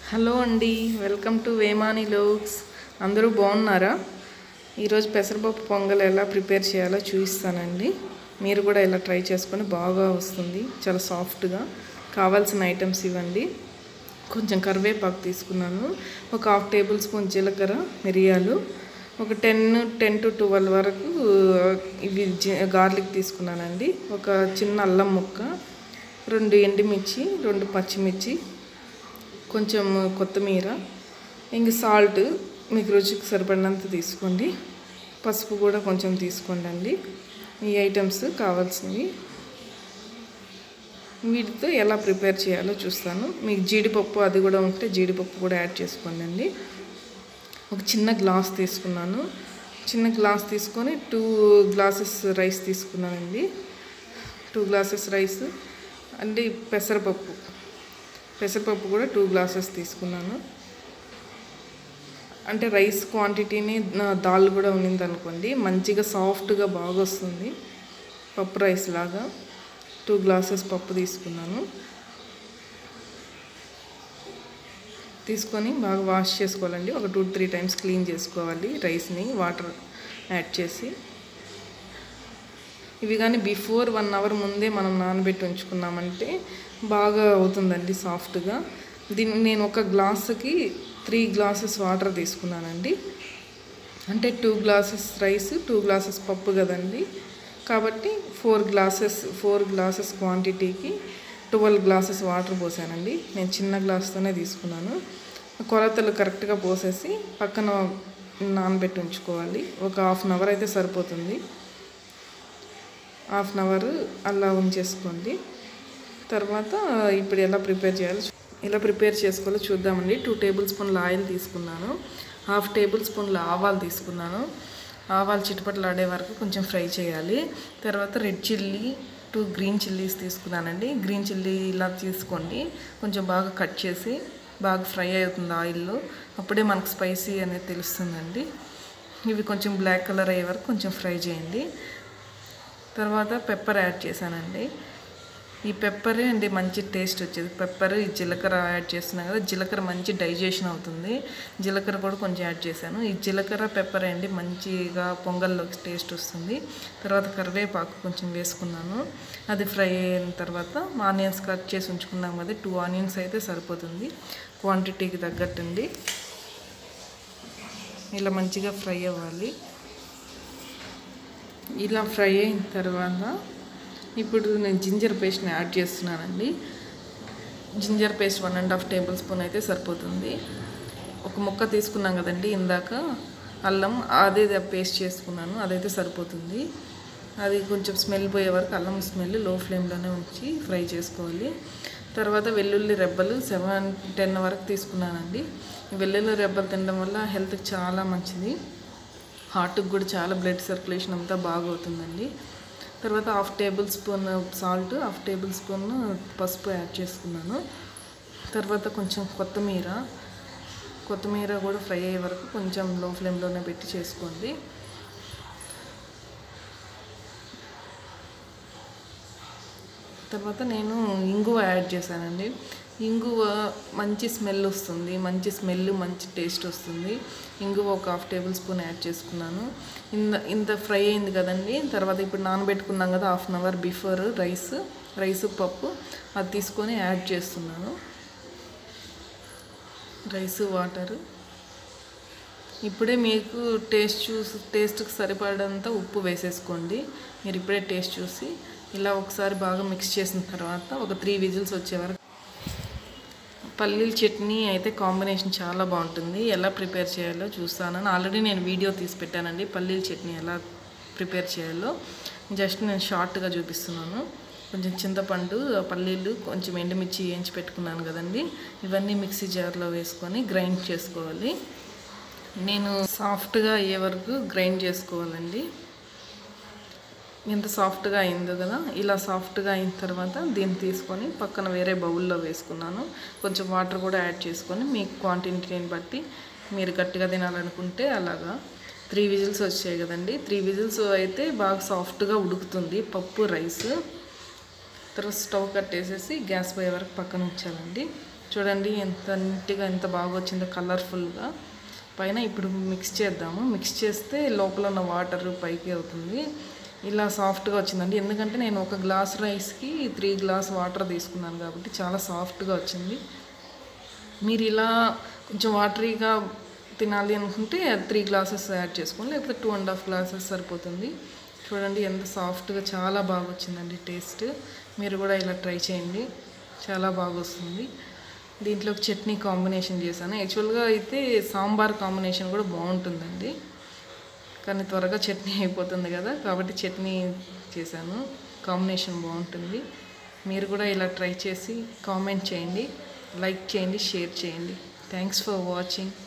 hello అండి welcome to వేమాని లోక్స్ అందరూ బాగున్నారా ఈరోజు పెసరపప్పు పొంగల్ ఎలా ప్రిపేర్ చేయాలో చూపిస్తానండి మీరు కూడా ఇలా ట్రై చేసుకొని బాగా వస్తుంది చాలా సాఫ్ట్గా కావాల్సిన ఐటమ్స్ ఇవ్వండి కొంచెం కరివేపాకు తీసుకున్నాను ఒక హాఫ్ టేబుల్ స్పూన్ జీలకర్ర మిరియాలు ఒక టెన్ టెన్ టు ట్వెల్వ్ వరకు ఇవి గార్లిక్ తీసుకున్నానండి ఒక చిన్న అల్లం ముక్క రెండు ఎండుమిర్చి రెండు పచ్చిమిర్చి కొంచెం కొత్తిమీర ఇంక సాల్ట్ మీకు రుచికి సరిపడినంత తీసుకోండి పసుపు కూడా కొంచెం తీసుకోండి అండి ఈ ఐటమ్స్ కావాల్సినవి వీటితో ఎలా ప్రిపేర్ చేయాలో చూస్తాను మీకు జీడిపప్పు అది కూడా ఉంటే జీడిపప్పు కూడా యాడ్ చేసుకోండి అండి ఒక చిన్న గ్లాస్ తీసుకున్నాను చిన్న గ్లాస్ తీసుకొని టూ గ్లాసెస్ రైస్ తీసుకున్నానండి టూ గ్లాసెస్ రైస్ అంటే పెసరపప్పు పెసరపప్పు కూడా టూ గ్లాసెస్ తీసుకున్నాను అంటే రైస్ క్వాంటిటీని దాల్ కూడా ఉన్నింది అనుకోండి మంచిగా సాఫ్ట్గా బాగా వస్తుంది పప్పు రైస్ లాగా టూ గ్లాసెస్ పప్పు తీసుకున్నాను తీసుకొని బాగా వాష్ చేసుకోవాలండి ఒక టూ త్రీ టైమ్స్ క్లీన్ చేసుకోవాలి రైస్ని వాటర్ యాడ్ చేసి ఇవి కానీ బిఫోర్ వన్ అవర్ ముందే మనం నానబెట్టి ఉంచుకున్నామంటే బాగా అవుతుందండి సాఫ్ట్గా దీన్ని నేను ఒక గ్లాసుకి త్రీ గ్లాసెస్ వాటర్ తీసుకున్నానండి అంటే two glasses rice two glasses పప్పు కదండి కాబట్టి ఫోర్ గ్లాసెస్ ఫోర్ గ్లాసెస్ క్వాంటిటీకి ట్వెల్వ్ గ్లాసెస్ వాటర్ పోసానండి నేను చిన్న గ్లాస్తోనే తీసుకున్నాను కొలతలు కరెక్ట్గా పోసేసి పక్కన నానబెట్టి ఉంచుకోవాలి ఒక హాఫ్ అన్ అవర్ అయితే సరిపోతుంది హాఫ్ అన్ అవర్ అలా ఉంచేసుకోండి తర్వాత ఇప్పుడు ఎలా ప్రిపేర్ చేయాలో ఎలా ప్రిపేర్ చేసుకోవాలో చూద్దామండి టూ టేబుల్ స్పూన్ల ఆయిల్ తీసుకున్నాను హాఫ్ టేబుల్ స్పూన్ల ఆవాలు తీసుకున్నాను ఆవాలు చిటపట్లు ఆడే వరకు కొంచెం ఫ్రై చేయాలి తర్వాత red chilli two green chillies తీసుకున్నానండి గ్రీన్ చిల్లీ ఇలా తీసుకోండి కొంచెం బాగా కట్ చేసి బాగా ఫ్రై అవుతుంది ఆయిల్లో అప్పుడే మనకు స్పైసీ అనేది తెలుస్తుందండి ఇవి కొంచెం బ్లాక్ కలర్ అయ్యే వరకు కొంచెం ఫ్రై చేయండి తర్వాత పెప్పర్ యాడ్ చేశానండి ఈ పెప్పరే అండి మంచి టేస్ట్ వచ్చేది పెప్పర్ ఈ జీలకర్ర యాడ్ చేస్తున్నాం కదా జీలకర్ర మంచి డైజెషన్ అవుతుంది జీలకర్ర కూడా కొంచెం యాడ్ చేశాను ఈ జీలకర్ర పెప్పర్ అండి మంచిగా పొంగల్లోకి టేస్ట్ వస్తుంది తర్వాత కరివేపాకు కొంచెం వేసుకున్నాను అది ఫ్రై అయిన తర్వాత ఆనియన్స్ కట్ చేసి ఉంచుకున్నాం కదా టూ ఆనియన్స్ అయితే సరిపోతుంది క్వాంటిటీకి తగ్గట్టండి ఇలా మంచిగా ఫ్రై అవ్వాలి ఇలా ఫ్రై అయిన తర్వాత ఇప్పుడు నేను జింజర్ పేస్ట్ని యాడ్ చేస్తున్నానండి ginger paste one and half tablespoon అయితే సరిపోతుంది ఒక ముక్క తీసుకున్నాం కదండి ఇందాక అల్లం అదే పేస్ట్ చేసుకున్నాను అదైతే సరిపోతుంది అది కొంచెం స్మెల్ పోయే వరకు అల్లం స్మెల్ లో ఫ్లేమ్లోనే ఉంచి ఫ్రై చేసుకోవాలి తర్వాత వెల్లుల్లి రెబ్బలు సెవెన్ టెన్ వరకు తీసుకున్నానండి వెల్లుల్లి రెబ్బలు తినడం వల్ల హెల్త్కి చాలా మంచిది హార్ట్కి కూడా చాలా బ్లడ్ సర్క్యులేషన్ అంతా బాగా అవుతుందండి తర్వాత half tablespoon salt half tablespoon పసుపు యాడ్ చేసుకున్నాను తర్వాత కొంచెం కొత్తిమీర కొత్తిమీర కూడా ఫ్రై అయ్యే వరకు కొంచెం లో ఫ్లేమ్లోనే పెట్టి చేసుకోండి తర్వాత నేను ఇంగువ యాడ్ చేశానండి ఇంగువ మంచి స్మెల్ వస్తుంది మంచి స్మెల్ మంచి టేస్ట్ వస్తుంది ఇంగువ ఒక హాఫ్ టేబుల్ స్పూన్ యాడ్ చేసుకున్నాను ఇంత ఇంత ఫ్రై అయింది కదండి తర్వాత ఇప్పుడు నానబెట్టుకున్నాం కదా half an hour before rice rice పప్పు అది తీసుకొని యాడ్ చేస్తున్నాను రైస్ వాటర్ ఇప్పుడే మీకు టేస్ట్ చూసి టేస్ట్కి సరిపడంత ఉప్పు వేసేసుకోండి మీరు ఇప్పుడే టేస్ట్ చూసి ఇలా ఒకసారి బాగా మిక్స్ చేసిన తర్వాత ఒక త్రీ విజిల్స్ వచ్చే వరకు పల్లీల చట్నీ అయితే కాంబినేషన్ చాలా బాగుంటుంది ఎలా ప్రిపేర్ చేయాలో చూస్తానని ఆల్రెడీ నేను వీడియో తీసి పెట్టానండి పల్లీల చట్నీ ఎలా ప్రిపేర్ చేయాలో జస్ట్ నేను షార్ట్గా చూపిస్తున్నాను కొంచెం చింతపండు పల్లీలు కొంచెం ఎండుమిర్చి వేయించి పెట్టుకున్నాను కదండి ఇవన్నీ మిక్సీ జార్లో వేసుకొని గ్రైండ్ చేసుకోవాలి నేను సాఫ్ట్గా అయ్యే వరకు గ్రైండ్ చేసుకోవాలండి ఎంత సాఫ్ట్గా అయిందో కదా ఇలా సాఫ్ట్గా అయిన తర్వాత దీన్ని తీసుకొని పక్కన వేరే బౌల్లో వేసుకున్నాను కొంచెం వాటర్ కూడా యాడ్ చేసుకొని మీ క్వాంటిటీని బట్టి మీరు గట్టిగా తినాలనుకుంటే అలాగా త్రీ విజిల్స్ వచ్చాయి కదండి త్రీ విజిల్స్ అయితే బాగా సాఫ్ట్గా ఉడుకుతుంది పప్పు రైస్ తర్వాత స్టవ్ కట్టేసేసి గ్యాస్ పోయే వరకు పక్కన ఉంచాలండి చూడండి ఎంత నీట్గా ఎంత బాగా వచ్చిందో కలర్ఫుల్గా పైన ఇప్పుడు మిక్స్ చేద్దాము మిక్స్ చేస్తే లోపల ఉన్న వాటర్ పైకి అవుతుంది ఇలా సాఫ్ట్గా వచ్చిందండి ఎందుకంటే నేను ఒక గ్లాస్ రైస్కి త్రీ గ్లాస్ వాటర్ తీసుకున్నాను కాబట్టి చాలా సాఫ్ట్గా వచ్చింది మీరు ఇలా కొంచెం వాటరీగా తినాలి అనుకుంటే త్రీ గ్లాసెస్ యాడ్ చేసుకోండి లేకపోతే టూ అండ్ హాఫ్ గ్లాసెస్ సరిపోతుంది చూడండి ఎంత సాఫ్ట్గా చాలా బాగా వచ్చిందండి టేస్ట్ మీరు కూడా ఇలా ట్రై చేయండి చాలా బాగా వస్తుంది దీంట్లోకి చట్నీ కాంబినేషన్ చేశాను యాక్చువల్గా అయితే సాంబార్ కాంబినేషన్ కూడా బాగుంటుందండి కానీ త్వరగా చట్నీ అయిపోతుంది కదా కాబట్టి చట్నీ చేశాను కాంబినేషన్ బాగుంటుంది మీరు కూడా ఇలా ట్రై చేసి కామెంట్ చేయండి లైక్ చేయండి షేర్ చేయండి థ్యాంక్స్ ఫర్ వాచింగ్